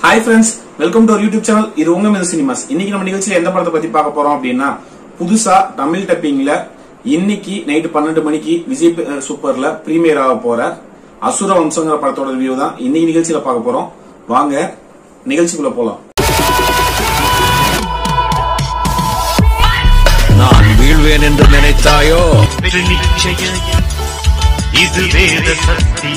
hi friends welcome to YouTube channel இது உங்க மீது சினிமாஸ் இன்னைக்கு நம்ம நிகழ்ச்சியில எந்த படத்தை பத்தி பார்க்க போறோம் அப்படின்னா புதுசா தமிழ் டப்பிங்ல இன்னைக்கு நைட்டு பன்னெண்டு மணிக்கு விஜய் பி- அஹ் சூப்பர்ல பிரீமியர் ஆக போற அசுர வம்சங்கிற படத்தோட ரிவ்யூ தான் இன்னைக்கு நிகழ்ச்சியில பார்க்க போறோம் வாங்க நிகழ்ச்சிக்குள்ள போலாம் நான் வீழ்வேன் என்று நினைத்தாயோ வெற்றி நிச்சய இது வேத சக்தி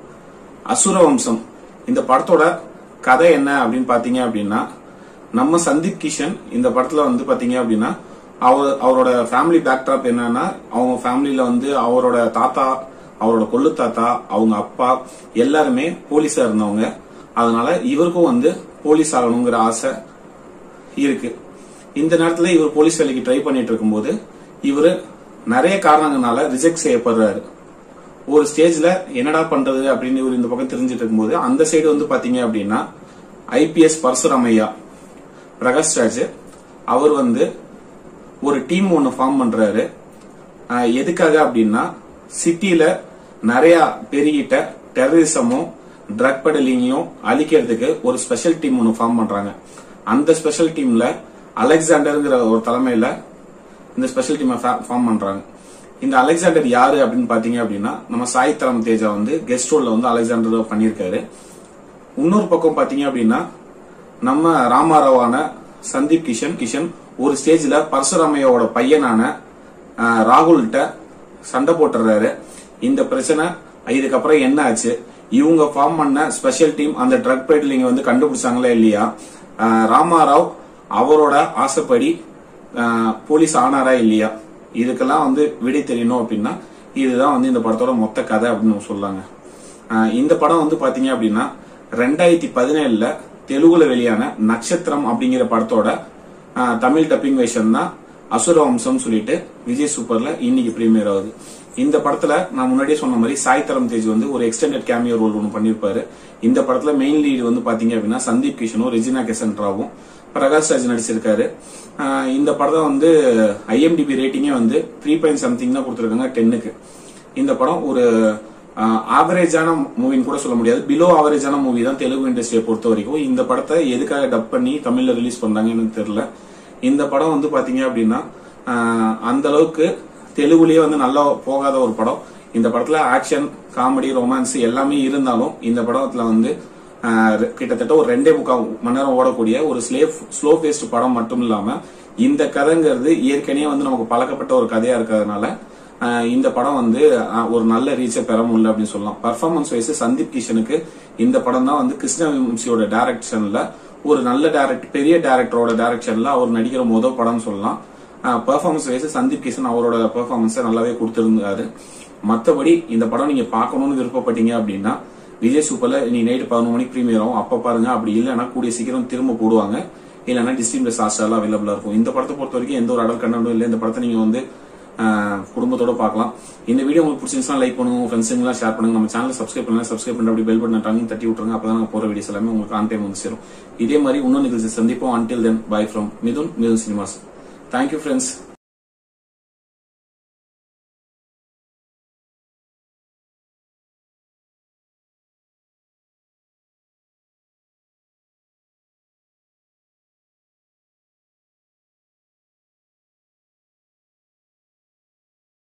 அசுர வம்சம் இந்த படத்தோட கதை என்ன அப்படின்னு பாத்தீங்க அப்படின்னா நம்ம சந்தீப் கிஷன் இந்த படத்துல வந்து பாத்தீங்க அப்படின்னா அவர் அவரோட ஃபேமிலி பேக்ட்ராப் என்னன்னா அவங்க ஃபேமிலியில வந்து அவரோட தாத்தா அவரோட கொள்ளு தாத்தா அவங்க அப்பா எல்லாருமே போலீஸா இருந்தவங்க அதனால இவருக்கும் வந்து போலீஸ் ஆகணுங்கிற ஆசை இருக்கு இந்த நேரத்துல இவர் போலீஸ் வேலைக்கு ட்ரை பண்ணிட்டு இருக்கும்போது இவர் நிறைய காரணங்களால ரிஜெக்ட் செய்யப்படுறாரு ஒரு ஸ்டேஜ்ல என்னடா பண்றது அப்படின்னு இவர் இந்த பக்கம் தெரிஞ்சிட்டு இருக்கும்போது அந்த சைடு வந்து பாத்தீங்க அப்படின்னா ஐபிஎஸ் பரசுராமையா பிரகாஷ் ராஜ் அவர் வந்து ஒரு டீம் ஒன்னு ஃபார்ம் பண்றாரு ஆஹ் எதுக்காக அப்படின்னா சிட்டில நிறைய பெருகிட்ட டெரரிசமும் ட்ரக் பெடலிங்கையும் அழிக்கிறதுக்கு ஒரு ஸ்பெஷல் டீம் ஒன்னு ஃபார்ம் பண்றாங்க அந்த ஸ்பெஷல் டீம்ல அலெக்சாண்டர்ங்கிற ஒரு தலைமையில இந்த ஸ்பெஷல் டீமை ஃபார்ம் பண்றாங்க இந்த அலெக்சாண்டர் யாரு அப்படின்னு பாத்தீங்க அப்படின்னா நம்ம சாய் தரம் தேஜா வந்து கெஸ்ட் ரோல்ல வந்து அலெக்சாண்டர் பண்ணியிருக்காரு இன்னொரு பக்கம் பாத்தீங்க அப்படின்னா நம்ம ராமாராவான சந்தீப் கிஷன் கிஷன் ஒரு ஸ்டேஜ்ல பரசுராமையோட பையனான ஆஹ், ராகுல்கிட்ட சண்டை போட்டுறாரு இந்த பிரச்சனை இதுக்கப்புறம் என்ன ஆச்சு இவங்க ஃபார்ம் பண்ண ஸ்பெஷல் டீம் அந்த ட்ரக் பெட்லிங்க வந்து கண்டுபிடிச்சாங்களா இல்லையா ஆஹ், ராமாராவ் அவரோட ஆசைப்படி ஆஹ், போலீஸ் ஆனாரா இல்லையா இதுக்கெல்லாம் வந்து விடை தெரியணும் அப்படின்னா இதுதான் வந்து இந்த படத்தோட மொத்த கதை அப்படின்னு சொல்லாங்க ஆஹ் இந்த படம் வந்து பாத்தீங்க அப்படின்னா ரெண்டாயிரத்தி பதினேழுல தெலுங்குல வெளியான நட்சத்திரம் அப்படிங்கிற படத்தோட ஆஹ் தமிழ் டப்பிங் வேஷன் தான் அசுர வம்சம் சொல்லிட்டு விஜய் சூப்பர்ல இன்னைக்கு பிரீமியர் ஆகுது இந்த படத்துல நான் முன்னாடியே சொன்ன மாதிரி சாய் தரம் தேஜ் வந்து ஒரு எக்ஸ்டெண்டட் கேமியோ ரோல் ஒன்று பண்ணிருப்பாரு இந்த படத்துல மெயின் லீடு வந்து பாத்தீங்க அப்படின்னா சந்தீப் கிஷனும் ரெஜினா கெசன்ட்ராவும் பிரகாஷ் ராஜ் நடிச்சிருக்காரு ஆஹ் இந்த படத்தை வந்து ஐஎம்டிபி ரேட்டிங்கே வந்து த்ரீ பாயிண்ட் சம்திங் தான் கொடுத்துருக்காங்க டென்னுக்கு இந்த படம் ஒரு ஆவரேஜான மூவின்னு கூட சொல்ல முடியாது பிலோ ஆவரேஜான மூவி தான் தெலுங்கு இண்டஸ்ட்ரியை பொறுத்த வரைக்கும் இந்த படத்தை எதுக்காக டப் பண்ணி தமிழ்ல ரிலீஸ் பண்றாங்கன்னு எனக்கு தெரியல இந்த படம் வந்து பாத்தீங்க அப்படின்னா ஆஹ் அந்த அளவுக்கு தெலுங்குலயே வந்து நல்லா போகாத ஒரு படம் இந்த படத்துல ஆக்ஷன் காமெடி ரொமான்ஸ் எல்லாமே இருந்தாலும் இந்த படத்துல வந்து ஆஹ் ரெ- கிட்டத்தட்ட ஒரு ரெண்டே முக்கால் மணி நேரம் ஓடக்கூடிய ஒரு ஸ்லேவ் ஸ்லோ பேஸ்ட் படம் மட்டும் இல்லாம இந்த கதைங்கிறது ஏற்கனவே வந்து நமக்கு பழக்கப்பட்ட ஒரு கதையா இருக்கிறதுனால ஆஹ் இந்த படம் வந்து ஆஹ் ஒரு நல்ல ரீச்சை பெற முடியல அப்படின்னு சொல்லலாம் பர்ஃபார்மன்ஸ் வைஸ் சந்தீப் கிஷனுக்கு இந்த படம் தான் வந்து கிருஷ்ணவம்சியோட டைரக்ஷன்ல ஒரு நல்ல டைரக்ட் பெரிய டைரக்டரோட டைரக்ஷன்ல அவர் நடிக்கிற முதல் படம்னு சொல்லலாம் பெர்ஃபார்மன்ஸ் வைஸ் சந்தீப் கிஷன் அவரோட பெர்ஃபார்மன்ஸை நல்லாவே கொடுத்திருந்தாரு மத்தபடி இந்த படம் நீங்க பார்க்கணும்னு விருப்பப்பட்டீங்க அப்படின்னா விஜய் சூப்பர்ல நீ நைட்டு பதினொரு மணிக்கு ப்ரீமியர் ஆகும் அப்ப பாருங்க அப்படி இல்லைன்னா கூடிய சீக்கிரம் திரும்ப போடுவாங்க இல்லைன்னா டிஸ்ட்ரீம் பிளஸ் ஹாஸ்டர்ல அவைலபிளா இருக்கும் இந்த படத்தை பொறுத்த வரைக்கும் எந்த ஒரு அடல் கண்டனும் இல்லை இந்த படத்தை நீங்க வந்து ஆஹ், குடும்பத்தோட பார்க்கலாம் இந்த வீடியோ உங்களுக்கு பிடிச்சிருந்துச்சுன்னா லைக் பண்ணுங்க உங்க ஃப்ரெண்ட்ஸுங்களாம் ஷேர் பண்ணுங்க நம்ம சேனல் சப்ஸ்கிரைப் பண்ணலாம் சப்ஸ்கிரைப் பண்ணி அப்படி பெல் பட்டன் டங்கு தட்டி விட்டுருங்க அப்பதான் நாங்க போற வீடியோஸ் எல்லாமே உங்களுக்கு ஆன் டைம் வந்து சேரும் இதே மாதிரி இன்னொரு நிகழ்ச்சி சந்திப்போம் until then bye from Mithun Mithun cinemas thank you friends